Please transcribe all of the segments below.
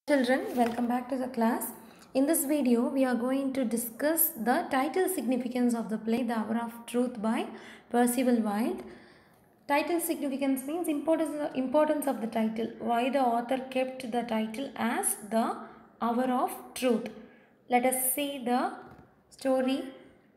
Children, welcome back to the class. In this video, we are going to discuss the title significance of the play The Hour of Truth by Percival Wilde. Title significance means importance, importance of the title. Why the author kept the title as The Hour of Truth. Let us see the story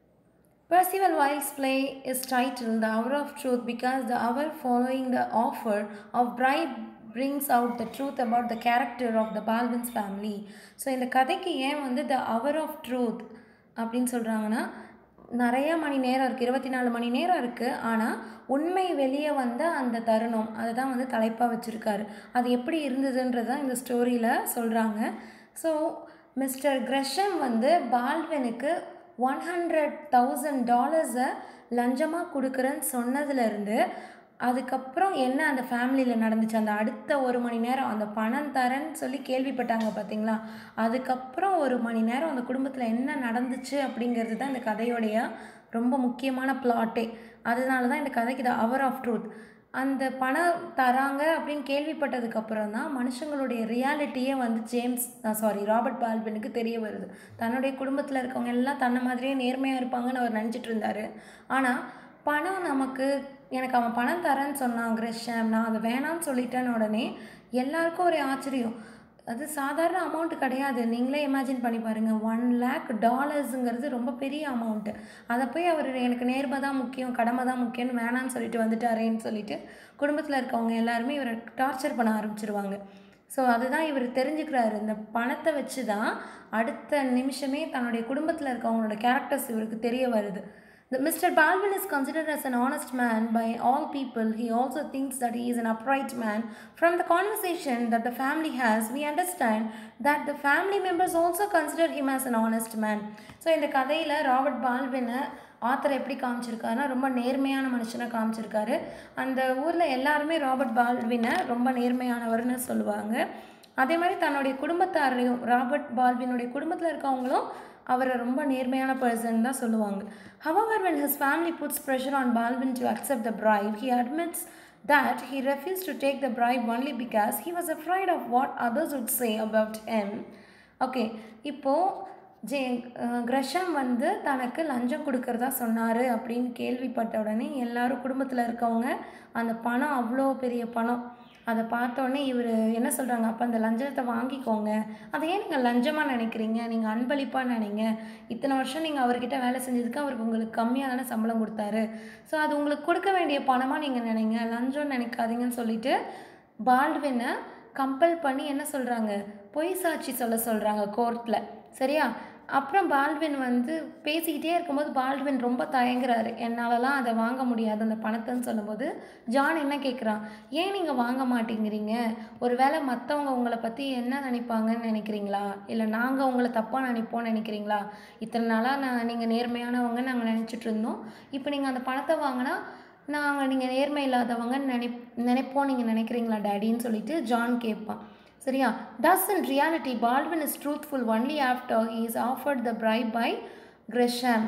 Percival Wilde's play is titled The Hour of Truth because the hour following the offer of bribe brings out the truth about the character of the Baldwin's family. So இந்த கதைக்கு ஏன் வந்து த hour of truth அப்படின்னு சொல்கிறாங்கன்னா நிறைய மணி நேரம் இருக்குது இருபத்தி நாலு மணி நேரம் இருக்குது ஆனால் உண்மை வெளியே வந்த அந்த தருணம் அதை தான் வந்து தலைப்பாக வச்சுருக்காரு அது எப்படி இருந்ததுன்றது தான் இந்த ஸ்டோரியில் சொல்கிறாங்க ஸோ மிஸ்டர் கிரஷம் வந்து பால்வினுக்கு ஒன் ஹண்ட்ரட் தௌசண்ட் டாலர்ஸை லஞ்சமாக கொடுக்குறேன்னு சொன்னதுலேருந்து அதுக்கப்புறம் என்ன அந்த ஃபேமிலியில் நடந்துச்சு அந்த அடுத்த ஒரு மணி நேரம் அந்த பணம் தரேன்னு சொல்லி கேள்விப்பட்டாங்க பார்த்தீங்களா அதுக்கப்புறம் ஒரு மணி நேரம் அந்த குடும்பத்தில் என்ன நடந்துச்சு அப்படிங்கிறது தான் இந்த கதையோடைய ரொம்ப முக்கியமான பிளாட்டே அதனால தான் இந்த கதைக்கு இது அவர் ஆஃப் ட்ரூத் அந்த பணம் தராங்க அப்படின்னு கேள்விப்பட்டதுக்கப்புறம் தான் மனுஷங்களுடைய ரியாலிட்டியே வந்து ஜேம்ஸ் சாரி ராபர்ட் பால்வினுக்கு தெரிய வருது தன்னுடைய குடும்பத்தில் இருக்கவங்க எல்லாம் தன்னை மாதிரியே நேர்மையாக இருப்பாங்கன்னு அவர் நினச்சிட்டு இருந்தார் ஆனால் பணம் நமக்கு எனக்கு அவன் பணம் தரேன்னு சொன்னான் கிரஷம் நான் அதை வேணான்னு சொல்லிட்டேன்னு உடனே எல்லாருக்கும் ஒரு ஆச்சரியம் அது சாதாரண அமௌண்ட் கிடையாது நீங்களே இமேஜின் பண்ணி பாருங்கள் ஒன் லேக் டாலர்ஸுங்கிறது ரொம்ப பெரிய அமௌண்ட்டு அதை போய் அவர் எனக்கு நேர்மை தான் முக்கியம் கடமை தான் முக்கியம்னு வேணான்னு சொல்லிட்டு வந்துட்டாரேன்னு சொல்லிட்டு குடும்பத்தில் இருக்கவங்க எல்லாருமே இவரை டார்ச்சர் பண்ண ஆரம்பிச்சிருவாங்க ஸோ அதுதான் இவர் தெரிஞ்சுக்கிறாரு இந்த பணத்தை வச்சு தான் அடுத்த நிமிஷமே தன்னுடைய குடும்பத்தில் இருக்கவங்களோட கேரக்டர்ஸ் இவருக்கு தெரிய வருது The Mr. Baldwin is considered as an honest man by all people. He also thinks that he is an upright man. From the conversation that the family has, we understand that the family members also consider him as an honest man. So இந்த கதையில் Robert பால்வினை author எப்படி காமிச்சிருக்காருன்னா ரொம்ப நேர்மையான மனுஷனை காமிச்சிருக்காரு அந்த ஊரில் எல்லாருமே Robert பால்வினை ரொம்ப நேர்மையானவர்னு சொல்லுவாங்க அதே மாதிரி தன்னுடைய குடும்பத்தாரையும் ராபர்ட் பால்வினுடைய குடும்பத்தில் இருக்கவங்களும் அவரை ரொம்ப நேர்மையான பர்சன் தான் சொல்லுவாங்க however when his family puts pressure on Baldwin to accept the bribe he admits that he refused to take the bribe only because he was afraid of what others would say about him. Okay இப்போது J Gresham வந்து தனக்கு லஞ்சம் கொடுக்கறதா சொன்னார் அப்படின்னு கேள்விப்பட்ட உடனே எல்லாரும் குடும்பத்தில் இருக்கவங்க அந்த பணம் அவ்வளோ பெரிய பணம் அதை பார்த்தோன்னே இவர் என்ன சொல்கிறாங்க அப்போ அந்த லஞ்சத்தை வாங்கிக்கோங்க அதை ஏன் நீங்கள் லஞ்சமாக நினைக்கிறீங்க நீங்கள் அன்பளிப்பாக நினைங்க இத்தனை வருஷம் நீங்கள் அவர்கிட்ட வேலை செஞ்சதுக்கு அவருக்கு உங்களுக்கு கம்மியாக தானே சம்பளம் கொடுத்தாரு ஸோ அது உங்களுக்கு கொடுக்க வேண்டிய பணமாக நீங்கள் நினைங்க லஞ்சம் நினைக்காதீங்கன்னு சொல்லிட்டு பால்வினை கம்பல் பண்ணி என்ன சொல்கிறாங்க பொய் சாட்சி சொல்ல சொல்கிறாங்க கோர்ட்டில் சரியா அப்புறம் பால்வின் வந்து பேசிக்கிட்டே இருக்கும்போது பால்வின் ரொம்ப தயங்குறாரு என்னாலலாம் அதை வாங்க முடியாது அந்த பணத்தைன்னு சொல்லும்போது ஜான் என்ன கேட்குறான் ஏன் நீங்கள் வாங்க மாட்டேங்கிறீங்க ஒருவேளை மற்றவங்க உங்களை பற்றி என்ன நினைப்பாங்கன்னு நினைக்கிறீங்களா இல்லை நாங்கள் உங்களை தப்பாக நினைப்போம்னு நினைக்கிறீங்களா இத்தனை நாளாக நான் நீங்கள் நேர்மையானவங்க நாங்கள் நினச்சிட்டு இருந்தோம் இப்போ நீங்கள் அந்த பணத்தை வாங்கினா நாங்கள் நீங்கள் நேர்மை இல்லாதவங்கன்னு நினை நினைப்போம் நீங்கள் நினைக்கிறீங்களா டேடின்னு சொல்லிட்டு ஜான் கேட்பான் சரியா thus in reality baldwin is truthful only after he is offered the bribe by gresham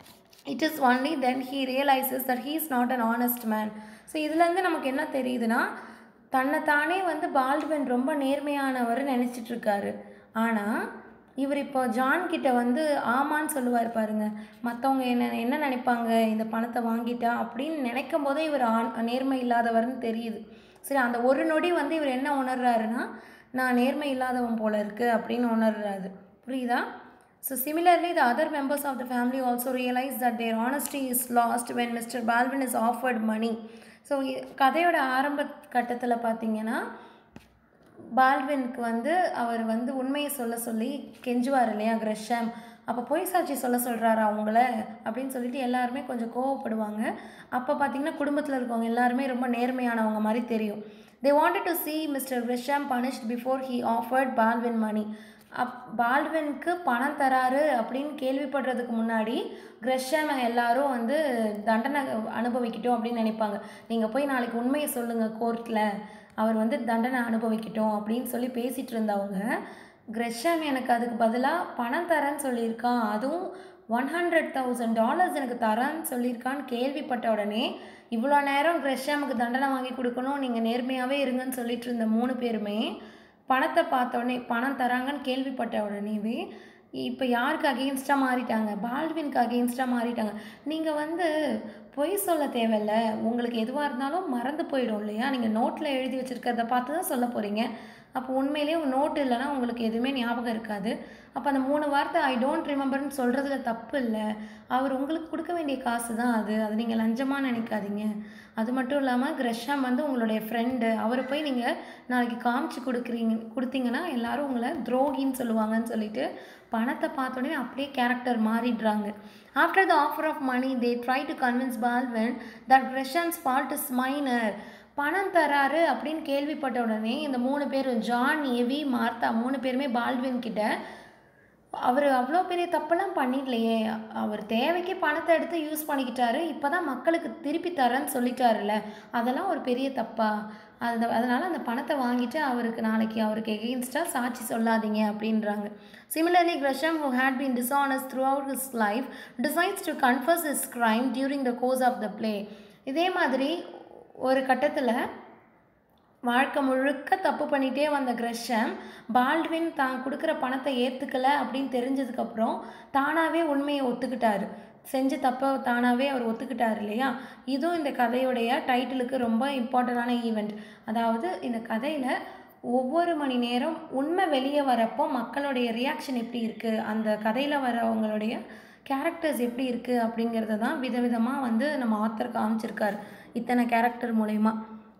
it is only then he realizes that he is not an honest man so இதுலேருந்து நமக்கு என்ன தெரியுதுன்னா தன்னைத்தானே வந்து பால்டுவன் ரொம்ப நேர்மையானவர் நினச்சிட்டு இருக்காரு ஆனால் இவர் இப்போ ஜான் கிட்ட வந்து ஆமான்னு சொல்லுவார் பாருங்க மற்றவங்க என்ன என்ன நினைப்பாங்க இந்த பணத்தை வாங்கிட்டா அப்படின்னு நினைக்கும் போதே இவர் ஆண் நேர்மை இல்லாதவர்னு தெரியுது சரி அந்த ஒரு நொடி வந்து இவர் என்ன உணர்றாருன்னா நான் நேர்மை இல்லாதவன் போல இருக்கு அப்படின்னு உணர்றாரு புரியுதா so similarly the other members of the family also realise that their honesty is lost when mister Baldwin is offered money so கதையோட ஆரம்ப கட்டத்தில் பார்த்தீங்கன்னா பால்வினுக்கு வந்து அவர் வந்து உண்மையை சொல்ல சொல்லி கெஞ்சுவார் இல்லையா கிரஷம் அப்போ பொய் சாட்சி சொல்ல சொல்கிறாரா அவங்கள அப்படின்னு சொல்லிட்டு எல்லாருமே கொஞ்சம் கோவப்படுவாங்க அப்போ பார்த்தீங்கன்னா குடும்பத்தில் இருக்கவங்க எல்லாருமே ரொம்ப நேர்மையானவங்க மாதிரி தெரியும் they wanted to see mister Gresham punished before he offered Baldwin money அப் பால்வினுக்கு பணம் தராரு அப்படின்னு கேள்விப்படுறதுக்கு முன்னாடி கிரஷம் எல்லாரும் வந்து தண்டனை அனுபவிக்கட்டும் அப்படின்னு நினைப்பாங்க நீங்கள் போய் நாளைக்கு உண்மையை சொல்லுங்கள் கோர்ட்டில் அவர் வந்து தண்டனை அனுபவிக்கட்டும் அப்படின்னு சொல்லி பேசிகிட்டு இருந்தவங்க கிரஷம் எனக்கு அதுக்கு பதிலாக பணம் தரேன்னு சொல்லியிருக்கான் அதுவும் ஒன் ஹண்ட்ரட் தௌசண்ட் டாலர்ஸ் எனக்கு தரேன்னு சொல்லியிருக்கான்னு கேள்விப்பட்ட உடனே இவ்வளோ நேரம் கிரஷாமுக்கு தண்டனை வாங்கி கொடுக்கணும் நீங்கள் நேர்மையாகவே இருங்கன்னு சொல்லிட்டு இருந்த மூணு பேருமே பணத்தை பார்த்த உடனே பணம் தராங்கன்னு கேள்விப்பட்ட உடனேவே இப்போ யாருக்கு அகெயின்ஸ்டாக மாறிட்டாங்க பால்வினுக்கு அகெயின்ஸ்டாக மாறிட்டாங்க நீங்கள் வந்து பொய் சொல்ல தேவையில்ல உங்களுக்கு எதுவாக இருந்தாலும் மறந்து போயிடும் இல்லையா நீங்கள் நோட்டில் எழுதி வச்சுருக்கிறத பார்த்து தான் சொல்ல போகிறீங்க அப்போ உண்மையிலேயே உங்கள் நோட்டு இல்லைன்னா உங்களுக்கு எதுவுமே ஞாபகம் இருக்காது அப்போ அந்த மூணு வார்த்தை ஐ டோன்ட் ரிமெம்பர்னு சொல்கிறதுல தப்பு இல்லை அவர் உங்களுக்கு கொடுக்க வேண்டிய காசு தான் அது அது நீங்கள் லஞ்சமாக நினைக்காதீங்க அது மட்டும் இல்லாமல் கிரஷாம் வந்து உங்களுடைய ஃப்ரெண்டு அவரை போய் நீங்கள் நாளைக்கு காமிச்சு கொடுக்குறீங்க கொடுத்தீங்கன்னா எல்லாரும் உங்களை துரோகின்னு சொல்லுவாங்கன்னு சொல்லிட்டு பணத்தை பார்த்தோன்னே அப்படியே கேரக்டர் மாறிடுறாங்க after the offer of money they try to convince Baldwin that Gresham's fault is minor பணம் தராரு அப்படின்னு கேள்விப்பட்ட உடனே இந்த மூணு பேரும் ஜான் எவி மார்த்தா மூணு பேருமே பால்வின் கிட்ட அவர் அவ்வளோ பெரிய தப்பெல்லாம் பண்ணிடலையே அவர் தேவைக்கு பணத்தை எடுத்து யூஸ் பண்ணிக்கிட்டாரு இப்போ தான் மக்களுக்கு திருப்பி தரேன்னு சொல்லிட்டாருல்ல அதெல்லாம் ஒரு பெரிய தப்பா அது அதனால் அந்த பணத்தை வாங்கிட்டு அவருக்கு நாளைக்கு அவருக்கு எகெயின்ஸ்டாக சாட்சி சொல்லாதீங்க அப்படின்றாங்க similarly Gresham who had been dishonest throughout his life decides to confess his crime during the course of the play இதே மாதிரி ஒரு கட்டத்தில் வாழ்க்கை முழுக்க தப்பு பண்ணிகிட்டே வந்த கிரஷம் பால்ட்வின் தான் கொடுக்குற பணத்தை ஏற்றுக்கல அப்படின்னு தெரிஞ்சதுக்கப்புறம் தானாகவே உண்மையை ஒத்துக்கிட்டாரு செஞ்ச தப்பை தானாகவே அவர் ஒத்துக்கிட்டார் இல்லையா இதுவும் இந்த கதையுடைய டைட்டிலுக்கு ரொம்ப இம்பார்ட்டண்டான ஈவெண்ட் அதாவது இந்த கதையில் ஒவ்வொரு மணி நேரம் உண்மை வெளியே வரப்போ மக்களுடைய ரியாக்ஷன் எப்படி இருக்குது அந்த கதையில் வரவங்களுடைய கேரக்டர்ஸ் எப்படி இருக்குது அப்படிங்கிறத தான் விதவிதமாக வந்து நம்ம ஆத்தர் காமிச்சிருக்கார் இத்தனை கேரக்டர் மூலயமா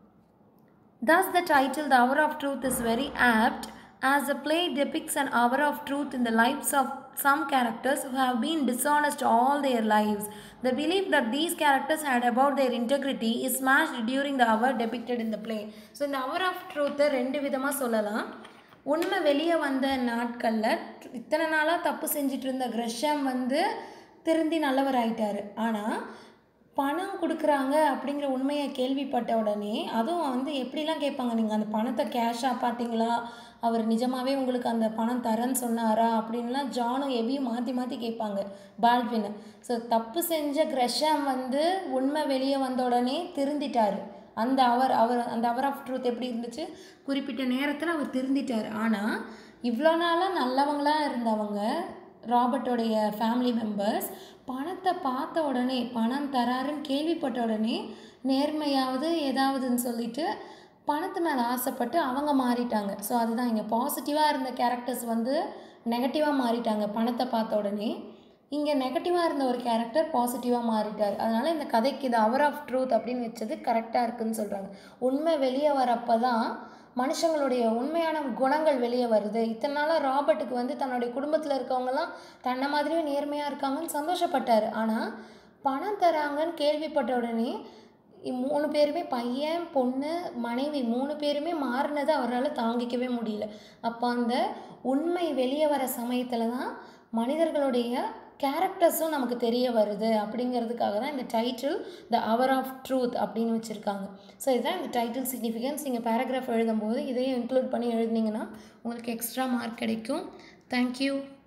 Thus, the title The Hour of Truth is very apt as the play depicts an hour of truth in the lives of some characters who have been dishonest all their lives. The belief that these characters had about their integrity is smashed during the hour depicted in the play. So இந்த hour of truth ரெண்டு விதமாக சொல்லலாம் உண்மை வெளியே வந்த நாட்களில் இத்தனை நாளாக தப்பு செஞ்சுட்டு இருந்த கிரஷம் வந்து திருந்தி நல்லவர் ஆயிட்டாரு ஆனால் பணம் கொடுக்குறாங்க அப்படிங்கிற உண்மையை கேள்விப்பட்ட உடனே அதுவும் வந்து எப்படிலாம் கேட்பாங்க நீங்கள் அந்த பணத்தை கேஷாக பார்த்தீங்களா அவர் நிஜமாகவே உங்களுக்கு அந்த பணம் தரேன்னு சொன்னாரா அப்படின்லாம் ஜானும் எவியும் மாற்றி மாற்றி கேட்பாங்க பால்வின் ஸோ தப்பு செஞ்ச கிரஷம் வந்து உண்மை வெளியே வந்த உடனே திருந்திட்டார் அந்த அவர் அவர் அந்த அவர் ஆஃப் ட்ரூத் எப்படி இருந்துச்சு குறிப்பிட்ட நேரத்தில் அவர் திருந்திட்டார் ஆனால் இவ்வளோ நாளாக நல்லவங்களாக இருந்தவங்க ராபர்ட்டோடைய ஃபேமிலி மெம்பர்ஸ் பணத்தை பார்த்த உடனே பணம் தராருன்னு கேள்விப்பட்ட உடனே நேர்மையாவது ஏதாவதுன்னு சொல்லிட்டு பணத்து மேலே ஆசைப்பட்டு அவங்க மாறிட்டாங்க ஸோ அதுதான் இங்கே பாசிட்டிவாக இருந்த கேரக்டர்ஸ் வந்து நெகட்டிவாக மாறிட்டாங்க பணத்தை பார்த்த உடனே இங்கே நெகட்டிவாக இருந்த ஒரு கேரக்டர் பாசிட்டிவாக மாறிட்டார் அதனால் இந்த கதைக்கு இது அவர் ஆஃப் ட்ரூத் அப்படின்னு வச்சது கரெக்டாக இருக்குன்னு சொல்கிறாங்க உண்மை வெளியே வரப்போ தான் மனுஷங்களுடைய உண்மையான குணங்கள் வெளியே வருது இத்தனை நாளாக ராபர்ட்டுக்கு வந்து தன்னுடைய குடும்பத்தில் இருக்கவங்கலாம் தன்னை மாதிரியே நேர்மையாக இருக்காங்கன்னு சந்தோஷப்பட்டார் ஆனால் பணம் தராங்கன்னு கேள்விப்பட்ட உடனே இ- மூணு பேருமே பையன் பொண்ணு மனைவி மூணு பேருமே மாறினதை அவரால் தாங்கிக்கவே முடியல அப்போ அந்த உண்மை வெளியே வர சமயத்தில் தான் மனிதர்களுடைய கேரக்டர்ஸும் நமக்கு தெரிய வருது அப்படிங்கிறதுக்காக தான் இந்த title the hour of truth அப்படின்னு வச்சுருக்காங்க ஸோ இதுதான் இந்த டைட்டில் சிக்னிஃபிகன்ஸ் நீங்கள் பேராகிராஃப் எழுதும்போது இதையும் இன்க்ளூட் பண்ணி எழுதுனீங்கன்னா உங்களுக்கு எக்ஸ்ட்ரா மார்க் கிடைக்கும் தேங்க்யூ